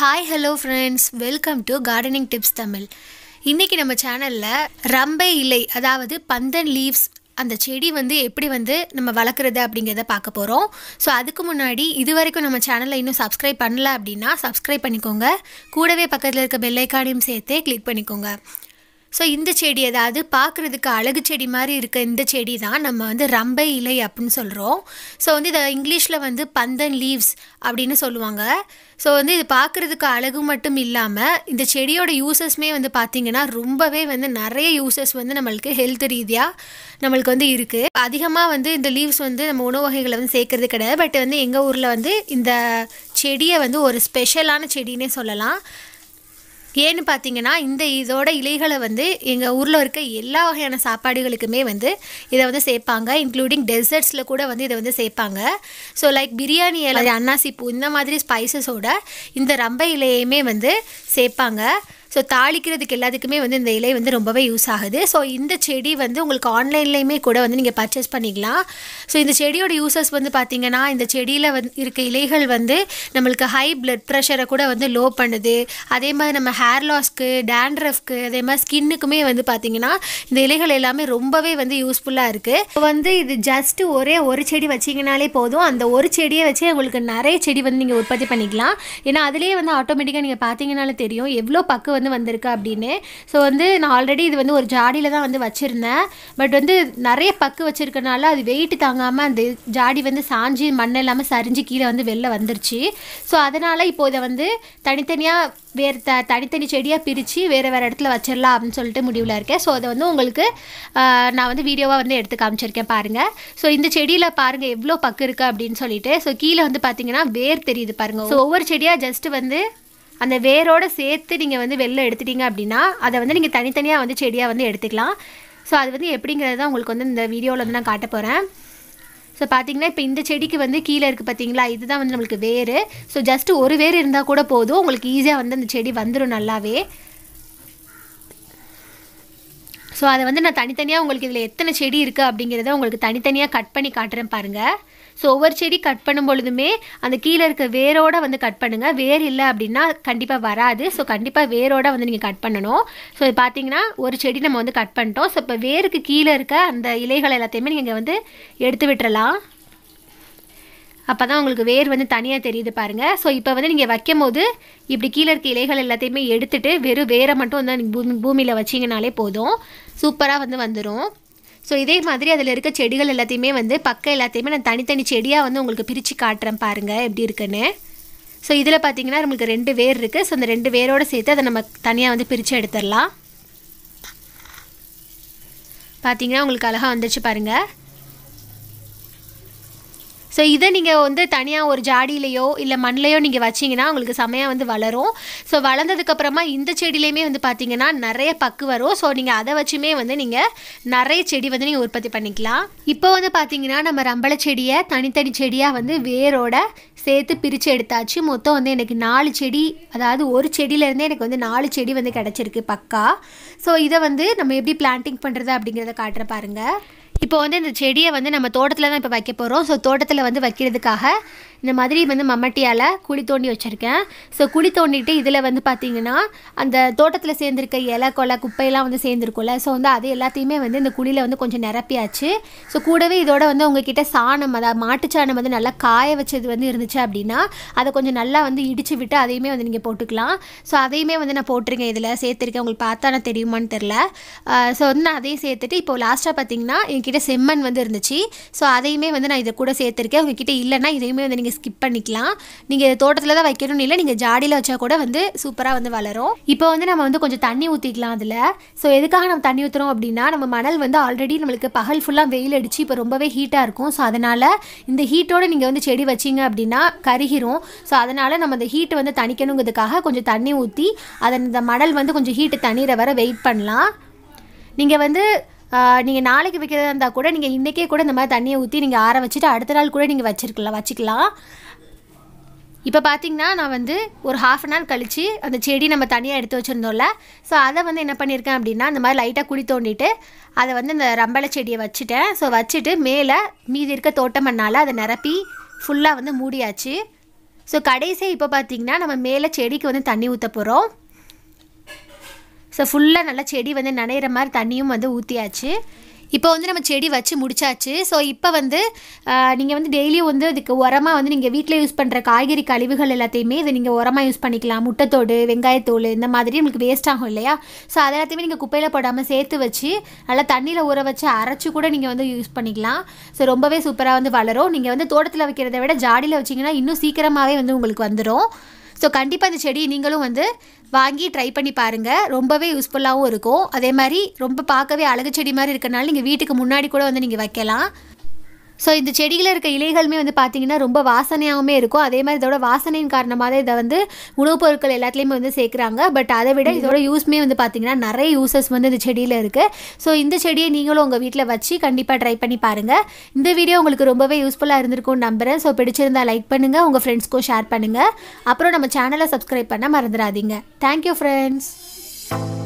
hi hello friends welcome to gardening tips Tamil இன்றைக்கி நம்ம சேனலில் ரம்பை இலை அதாவது பந்தன் லீவ்ஸ் அந்த செடி வந்து எப்படி வந்து நம்ம வளர்க்குறது அப்படிங்கிறத பார்க்க போகிறோம் ஸோ அதுக்கு முன்னாடி இது வரைக்கும் நம்ம சேனலை இன்னும் சப்ஸ்கிரைப் பண்ணல அப்படின்னா சப்ஸ்கிரைப் பண்ணிக்கோங்க கூடவே பக்கத்தில் இருக்க பெல்லைக்கானையும் சேர்த்தே கிளிக் பண்ணிக்கோங்க ஸோ இந்த செடி அதாவது பார்க்குறதுக்கு அழகு செடி மாதிரி இருக்க இந்த செடி தான் நம்ம வந்து ரம்பை இலை அப்படின்னு சொல்கிறோம் ஸோ வந்து இதை இங்கிலீஷில் வந்து பந்தன் லீவ்ஸ் அப்படின்னு சொல்லுவாங்க ஸோ வந்து இது பார்க்குறதுக்கு அழகு மட்டும் இல்லாமல் இந்த செடியோட யூசஸ்மே வந்து பார்த்திங்கன்னா ரொம்பவே வந்து நிறைய யூசஸ் வந்து நம்மளுக்கு ஹெல்த் ரீதியாக நம்மளுக்கு வந்து இருக்குது அதிகமாக வந்து இந்த லீவ்ஸ் வந்து நம்ம உணவு வகைகளை வந்து சேர்க்கறது கிடையாது பட் வந்து எங்கள் ஊரில் வந்து இந்த செடியை வந்து ஒரு ஸ்பெஷலான செடின்னே சொல்லலாம் ஏன்னு பார்த்தீங்கன்னா இந்த இதோட இலைகளை வந்து எங்கள் ஊரில் இருக்க எல்லா வகையான சாப்பாடுகளுக்குமே வந்து இதை வந்து சேர்ப்பாங்க இன்க்ளூடிங் டெசர்ட்ஸில் கூட வந்து இதை வந்து சேர்ப்பாங்க ஸோ லைக் பிரியாணி இலை அன்னாசி பூ இந்த மாதிரி ஸ்பைசஸோட இந்த ரம்பை இலையுமே வந்து சேர்ப்பாங்க ஸோ தாளிக்கிறதுக்கு எல்லாத்துக்குமே வந்து இந்த இலை வந்து ரொம்பவே யூஸ் ஆகுது ஸோ இந்த செடி வந்து உங்களுக்கு ஆன்லைன்லேயுமே கூட வந்து நீங்கள் பர்ச்சேஸ் பண்ணிக்கலாம் ஸோ இந்த செடியோட யூசஸ் வந்து பார்த்திங்கன்னா இந்த செடியில் வந்து இருக்க இலைகள் வந்து நம்மளுக்கு ஹை பிளட் ப்ரெஷரை கூட வந்து லோ பண்ணுது அதே மாதிரி நம்ம ஹேர் லாஸ்க்கு டேண்ட்ரஃப்க்கு அதே மாதிரி ஸ்கின்னுக்குமே வந்து பார்த்திங்கன்னா இந்த இலைகள் எல்லாமே ரொம்பவே வந்து யூஸ்ஃபுல்லாக இருக்குது வந்து இது ஜஸ்ட் ஒரே ஒரு செடி வச்சிங்கனாலே போதும் அந்த ஒரு செடியை வச்சு உங்களுக்கு நிறைய செடி வந்து நீங்கள் உற்பத்தி பண்ணிக்கலாம் ஏன்னா அதுலேயே வந்து ஆட்டோமேட்டிக்காக நீங்கள் பார்த்தீங்கனாலே தெரியும் எவ்வளோ பக்கு வந்து வந்திருக்கு அப்படின்னு ஸோ வந்து நான் ஆல்ரெடி இது வந்து ஒரு ஜாடியில் தான் வந்து வச்சுருந்தேன் பட் வந்து நிறைய பக்கு வச்சுருக்கனால அது வெயிட் தாங்காமல் அந்த ஜாடி வந்து சாஞ்சி மண் இல்லாமல் சரிஞ்சு கீழே வந்து வெளில வந்துருச்சு ஸோ அதனால் இப்போ இதை வந்து தனித்தனியாக வேறு த தனித்தனி செடியாக பிரித்து வேறு வேறு இடத்துல வச்சிடலாம் அப்படின்னு சொல்லிட்டு முடிவில் இருக்கேன் ஸோ அதை வந்து உங்களுக்கு நான் வந்து வீடியோவாக வந்து எடுத்து காமிச்சிருக்கேன் பாருங்கள் ஸோ இந்த செடியில் பாருங்கள் எவ்வளோ பக்கு இருக்குது அப்படின்னு சொல்லிட்டு ஸோ கீழே வந்து பார்த்தீங்கன்னா வேர் தெரியுது பாருங்கள் ஸோ ஒவ்வொரு செடியாக ஜஸ்ட்டு வந்து அந்த வேரோடு சேர்த்து நீங்கள் வந்து வெளில எடுத்துட்டீங்க அப்படின்னா அதை வந்து நீங்கள் தனித்தனியாக வந்து செடியாக வந்து எடுத்துக்கலாம் ஸோ அது வந்து எப்படிங்கிறது தான் உங்களுக்கு வந்து இந்த வீடியோவில் வந்து நான் காட்ட போகிறேன் ஸோ பார்த்தீங்கன்னா இப்போ இந்த செடிக்கு வந்து கீழே இருக்குது பார்த்தீங்களா இதுதான் வந்து நம்மளுக்கு வேர் ஸோ ஜஸ்ட்டு ஒரு வேர் இருந்தால் கூட போதும் உங்களுக்கு ஈஸியாக வந்து அந்த செடி வந்துடும் நல்லாவே ஸோ அதை வந்து நான் தனித்தனியாக உங்களுக்கு இதில் எத்தனை செடி இருக்குது அப்படிங்கிறத உங்களுக்கு தனித்தனியாக கட் பண்ணி காட்டுறேன் பாருங்கள் ஸோ ஒவ்வொரு செடி கட் பண்ணும் பொழுதுமே அந்த கீழே இருக்க வேரோட வந்து கட் பண்ணுங்கள் வேர் இல்லை அப்படின்னா கண்டிப்பாக வராது ஸோ கண்டிப்பாக வேரோட வந்து நீங்கள் கட் பண்ணணும் ஸோ இது பார்த்தீங்கன்னா ஒரு செடி நம்ம வந்து கட் பண்ணிட்டோம் ஸோ இப்போ வேருக்கு கீழே இருக்க அந்த இலைகள் எல்லாத்தையுமே நீங்கள் வந்து எடுத்து விட்டுறலாம் அப்போ தான் உங்களுக்கு வேர் வந்து தனியாக தெரியுது பாருங்கள் ஸோ இப்போ வந்து நீங்கள் வைக்கும் போது இப்படி கீழே இருக்க இலைகள் எல்லாத்தையுமே எடுத்துகிட்டு வெறும் வேரை மட்டும் வந்து நீங்கள் பூமி பூமியில் வச்சிங்கனாலே போதும் சூப்பராக வந்து வந்துடும் ஸோ இதே மாதிரி அதில் இருக்க செடிகள் எல்லாத்தையுமே வந்து பக்கம் எல்லாத்தையுமே நான் தனித்தனி செடியாக வந்து உங்களுக்கு பிரித்து காட்டுறேன் பாருங்கள் எப்படி இருக்குன்னு ஸோ இதில் பார்த்தீங்கன்னா நம்மளுக்கு ரெண்டு வேர் இருக்குது ஸோ அந்த ரெண்டு வேரோடு சேர்த்து அதை நம்ம தனியாக வந்து பிரித்து எடுத்துடலாம் பார்த்தீங்கன்னா உங்களுக்கு அழகாக வந்துருச்சு பாருங்கள் ஸோ இதை நீங்கள் வந்து தனியாக ஒரு ஜாடியிலையோ இல்லை மண்ணிலையோ நீங்கள் வச்சிங்கன்னா உங்களுக்கு செமையாக வந்து வளரும் ஸோ வளர்ந்ததுக்கப்புறமா இந்த செடியிலையுமே வந்து பார்த்தீங்கன்னா நிறைய பக்கு வரும் ஸோ நீங்கள் அதை வச்சுமே வந்து நீங்கள் நிறைய செடி வந்து நீங்கள் உற்பத்தி பண்ணிக்கலாம் இப்போ வந்து பார்த்தீங்கன்னா நம்ம ரம்பளை செடியை தனித்தனி செடியாக வந்து வேரோட சேர்த்து பிரித்து எடுத்தாச்சு மொத்தம் வந்து எனக்கு நாலு செடி அதாவது ஒரு செடியிலேருந்தே எனக்கு வந்து நாலு செடி வந்து கிடச்சிருக்கு பக்கா ஸோ இதை வந்து நம்ம எப்படி பிளான்டிங் பண்ணுறது அப்படிங்கிறத காட்டுற பாருங்கள் இப்போ வந்து இந்த செடியை வந்து நம்ம தோட்டத்தில் தான் இப்போ வைக்க போகிறோம் ஸோ தோட்டத்தில் வந்து வைக்கிறதுக்காக இந்த மாதிரி வந்து மம்மட்டியால் குழி தோண்டி வச்சுருக்கேன் ஸோ குழி தோண்டிட்டு இதில் வந்து பார்த்திங்கன்னா அந்த தோட்டத்தில் சேர்ந்துருக்க இலை கொலை குப்பையெல்லாம் வந்து சேர்ந்துருக்கும்ல ஸோ வந்து அது எல்லாத்தையுமே வந்து இந்த குழியில் வந்து கொஞ்சம் நிரப்பியாச்சு ஸோ கூடவே இதோட வந்து உங்ககிட்ட சாணம் அதாவது மாட்டுச்சாணம் வந்து நல்லா காய வச்சது வந்து இருந்துச்சு அப்படின்னா அதை கொஞ்சம் நல்லா வந்து இடித்து விட்டு அதையுமே வந்து நீங்கள் போட்டுக்கலாம் ஸோ அதையுமே வந்து நான் போட்டிருக்கேன் இதில் சேர்த்துருக்கேன் உங்களுக்கு பார்த்தா நான் தெரியுமான்னு தெரில ஸோ வந்து நான் அதையும் சேர்த்துட்டு இப்போ லாஸ்ட்டாக பார்த்தீங்கன்னா என்கிட்ட செம்மண் வந்து இருந்துச்சு ஸோ அதையுமே வந்து நான் இதை கூட சேர்த்துருக்கேன் உங்ககிட்ட இல்லைன்னா இதையுமே வந்து நீங்கள் ஸ்கிப் பண்ணிக்கலாம் நீங்கள் தோட்டத்தில் தான் வைக்கணும்னு இல்லை நீங்கள் ஜாடியில் வச்சா கூட வந்து சூப்பராக வந்து வளரும் இப்போ வந்து நம்ம வந்து கொஞ்சம் தண்ணி ஊற்றிக்கலாம் அதில் ஸோ எதுக்காக நம்ம தண்ணி ஊற்றுறோம் அப்படின்னா நம்ம மணல் வந்து ஆல்ரெடி நம்மளுக்கு பகல் ஃபுல்லாக வெயில் அடித்து இப்போ ரொம்பவே ஹீட்டாக இருக்கும் ஸோ அதனால் இந்த ஹீட்டோடு நீங்கள் வந்து செடி வச்சிங்க அப்படின்னா கருகிரும் ஸோ அதனால் நம்ம அந்த ஹீட்டை வந்து தணிக்கணுங்கிறதுக்காக கொஞ்சம் தண்ணி ஊற்றி அதை இந்த மணல் வந்து கொஞ்சம் ஹீட்டு தண்ணீரை வர வெயிட் பண்ணலாம் நீங்கள் வந்து நீங்கள் நாளைக்கு வைக்கிறதா இருந்தால் கூட நீங்கள் இன்றைக்கே கூட இந்த மாதிரி தண்ணியை ஊற்றி நீங்கள் ஆற வச்சுட்டு அடுத்த நாள் கூட நீங்கள் வச்சிருக்கலாம் வச்சுக்கலாம் இப்போ பார்த்தீங்கன்னா நான் வந்து ஒரு ஹாஃப் அன் ஹவர் கழித்து அந்த செடி நம்ம தனியாக எடுத்து வச்சுருந்தோம்ல ஸோ அதை வந்து என்ன பண்ணியிருக்கேன் அப்படின்னா இந்த மாதிரி லைட்டாக குழி தோண்டிட்டு அதை வந்து இந்த ரம்பளை செடியை வச்சுட்டேன் ஸோ வச்சுட்டு மேலே மீதி இருக்க தோட்ட மண்ணால் அதை நிரப்பி ஃபுல்லாக வந்து மூடியாச்சு ஸோ கடைசியாக இப்போ பார்த்தீங்கன்னா நம்ம மேலே செடிக்கு வந்து தண்ணி ஊற்ற போகிறோம் ஸோ ஃபுல்லாக நல்லா செடி வந்து நனையிற மாதிரி தண்ணியும் வந்து ஊற்றியாச்சு இப்போ வந்து நம்ம செடி வச்சு முடிச்சாச்சு ஸோ இப்போ வந்து நீங்கள் வந்து டெய்லியும் வந்து இதுக்கு உரமாக வந்து நீங்கள் வீட்டில் யூஸ் பண்ணுற காய்கறி கழிவுகள் எல்லாத்தையுமே இதை நீங்கள் உரமாக யூஸ் பண்ணிக்கலாம் முட்டைத்தோடு வெங்காயத்தோல் இந்த மாதிரி உங்களுக்கு வேஸ்ட் ஆகும் இல்லையா ஸோ அது எல்லாத்தையுமே நீங்கள் குப்பையில் போடாமல் சேர்த்து வச்சு நல்லா தண்ணியில் ஊற வச்சு அரைச்சி கூட நீங்கள் வந்து யூஸ் பண்ணிக்கலாம் ஸோ ரொம்பவே சூப்பராக வந்து வளரும் நீங்கள் வந்து தோட்டத்தில் வைக்கிறத விட ஜாடியில் வச்சிங்கன்னா இன்னும் சீக்கிரமாகவே வந்து உங்களுக்கு வந்துடும் ஸோ கண்டிப்பாக இந்த செடி நீங்களும் வந்து வாங்கி ட்ரை பண்ணி பாருங்கள் ரொம்பவே யூஸ்ஃபுல்லாகவும் இருக்கும் அதே மாதிரி ரொம்ப பார்க்கவே அழகு செடி மாதிரி இருக்கனால நீங்கள் வீட்டுக்கு முன்னாடி கூட வந்து நீங்கள் வைக்கலாம் ஸோ இந்த செடியில் இருக்க இலைகளுமே வந்து பார்த்தீங்கன்னா ரொம்ப வாசனையாகவுமே இருக்கும் அதே மாதிரி இதோட வாசனையின் காரணமாக தான் இதை வந்து உணவுப் பொருட்கள் எல்லாத்துலேயுமே வந்து சேர்க்குறாங்க பட் அதை விட இதோட யூஸ்மே வந்து பார்த்தீங்கன்னா நிறைய யூசஸ் வந்து இந்த செடியில் இருக்குது ஸோ இந்த செடியை நீங்களும் உங்கள் வீட்டில் வச்சு கண்டிப்பாக ட்ரை பண்ணி பாருங்கள் இந்த வீடியோ உங்களுக்கு ரொம்பவே யூஸ்ஃபுல்லாக இருந்திருக்கும்னு நம்புகிறேன் ஸோ பிடிச்சிருந்தா லைக் பண்ணுங்கள் உங்கள் ஃப்ரெண்ட்ஸ்க்கும் ஷேர் பண்ணுங்கள் அப்புறம் நம்ம சேனலை சப்ஸ்கிரைப் பண்ண மறந்துடாதீங்க தேங்க்யூ ஃப்ரெண்ட்ஸ்